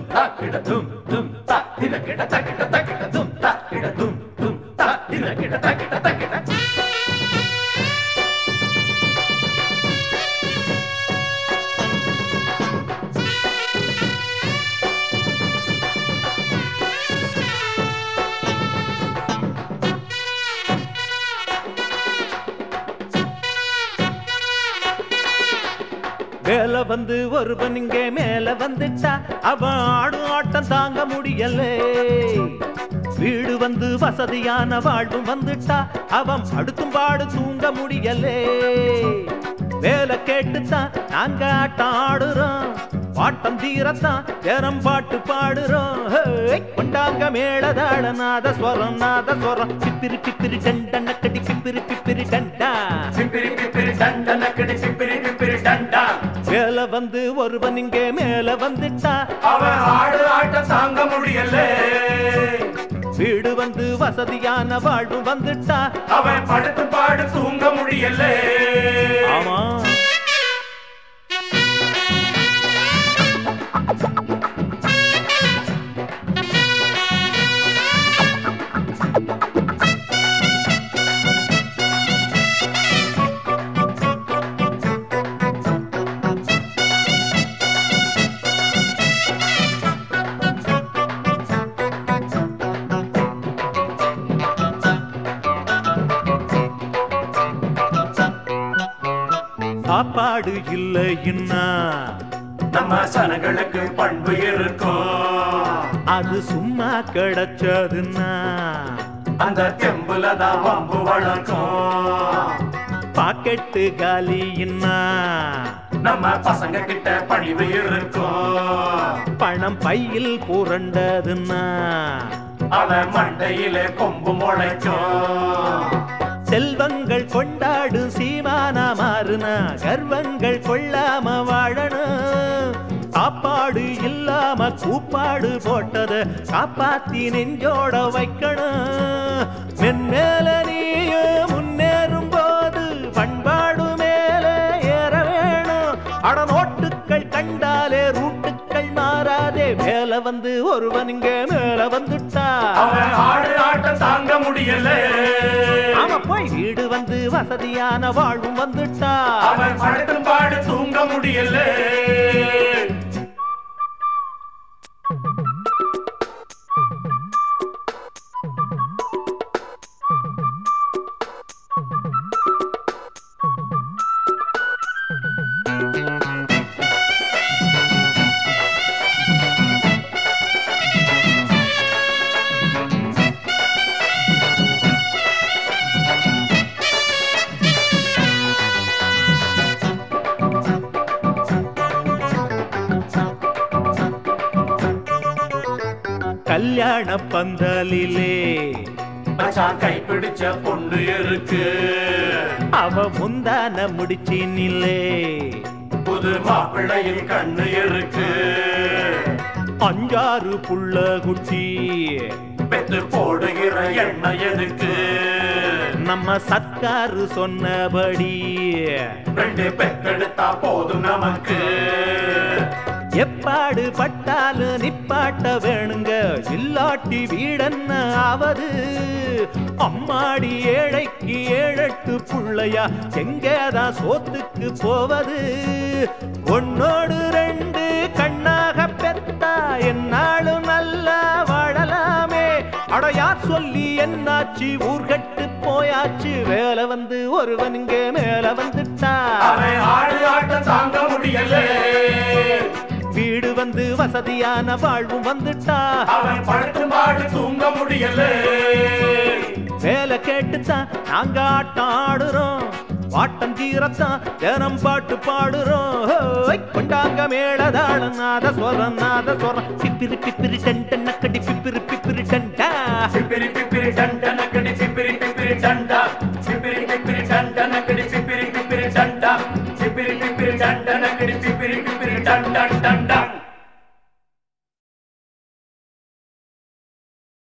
ta kida dum dum ta dina kida ta kida ta kida dum ta kida dum dum ta dina kida ta kida ta kida மேல வந்து ஒருவன் இங்கே மேல வந்துட்டா அவன் ஆடும் ஆட்டம் தாங்க முடியல வீடு வந்து வசதியான வாழ்வும் வந்துட்டா அவன் படுத்தும் பாடு தூங்க முடியலே வேலை கேட்டுத்தான் நாங்க ஆட்டம் ஆடுறோம் பாட்டம் தீரத்தான் தினம் பாட்டு பாடுறோம் ஹேய், கொண்டாங்க மேளதாள நாத ஸ்வரம் நாத ஸ்வரம் பிப்பிரி பிப்பிரி டண்ட நக்கடி பிப்பிரி பிப்பிரி டண்டா பிப்பிரி பிப்பிரி டண்ட நக்கடி பிப்பிரி பிப்பிரி டண்டா மேல வந்து ஒருவன் இங்கே மேல வந்துட்டா அவன் ஆடு ஆட்டம் தாங்க முடியல வீடு வந்து வசதியான வாழ்வு வந்துட்டா அவன் படுத்து பாடு தூங்க முடியல ஆமா சாப்பாடு இல்லைன்னா நம்ம சனங்களுக்கு பண்பு இருக்கும் அது சும்மா கிடைச்சதுன்னா அந்த தெம்புல தான் வம்பு வளர்க்கும் பாக்கெட்டு காலின்னா நம்ம பசங்க கிட்ட பணிவு இருக்கும் பணம் பையில் புரண்டதுன்னா அவன் மண்டையில கொம்பு முளைக்கும் செல்வங்கள் கொண்டாடும் சீமானா மாறுனா கர்வங்கள் கொள்ளாம வாழணும் சாப்பாடு இல்லாம கூப்பாடு போட்டத காப்பாத்தி நெஞ்சோட வைக்கணும் மென்மேல நீயும் முன்னேறும் போது பண்பாடு மேல ஏற வேணும் அட நோட்டுக்கள் கண்டாலே ரூட்டுக்கள் மாறாதே மேல வந்து ஒருவன் இங்க மேல வந்துட்டா அவன் ஆடு ஆட்டம் தாங்க முடியல ஆமா போய் வீடு வந்து வசதியான வாழ்வும் வந்துட்டா அவன் படுத்தும் பாடு தூங்க முடியல கல்யாண பந்தலிலே மச்சான் கைப்பிடிச்ச பொண்ணு இருக்கு அவ முந்தான முடிச்சினிலே புது மாப்பிள்ளையின் கண்ணு இருக்கு அஞ்சாறு புள்ள குட்டி பெத்து போடுகிற எண்ணெய் எதுக்கு நம்ம சர்க்காரு சொன்னபடி ரெண்டு பெத்தெடுத்தா போதும் நமக்கு எப்பாடு பட்டாலும் நிப்பாட்ட வேணுங்க இல்லாட்டி வீடென்ன ஆவது அம்மாடி ஏழைக்கு ஏழெட்டு புள்ளையா எங்கேதான் சோத்துக்கு போவது ஒன்னோடு ரெண்டு கண்ணாக பெத்தா என்னாலும் நல்லா வாழலாமே அடையா சொல்லி என்னாச்சு ஊர்கட்டு போயாச்சு வேலை வந்து ஒருவன் இங்க மேல வந்துட்டா அவன் ஆடு ஆட்டம் தாங்க முடியல வீடு வந்து வசதியான வாழ்வும் வந்துட்டா அவன் படுத்தும் பாடு தூங்க முடியல வேலை கேட்டுத்தான் நாங்க ஆட்டம் ஆடுறோம் வாட்டம் தீரத்தான் தினம் பாட்டு பாடுறோம் ஹோய், கொண்டாங்க மேளதாளம் நாத சொரம் நாத சொரம் பிப்பிரி பிப்பிரி டண்ட நக்கடி பிப்பிரி பிப்பிரி டண்டா பிப்பிரி பிப்பிரி டண்ட நக்கடி பிப்பிரி பிப்பிரி டண்டா பிப்பிரி பிப்பிரி டண்ட நக்கடி பிப்பிரி பிப்பிரி டண்டா பிப்பிரி பிப்பிரி டண்ட நக்கடி பிப்பிரி பிப்பிரி டன் டன் டன்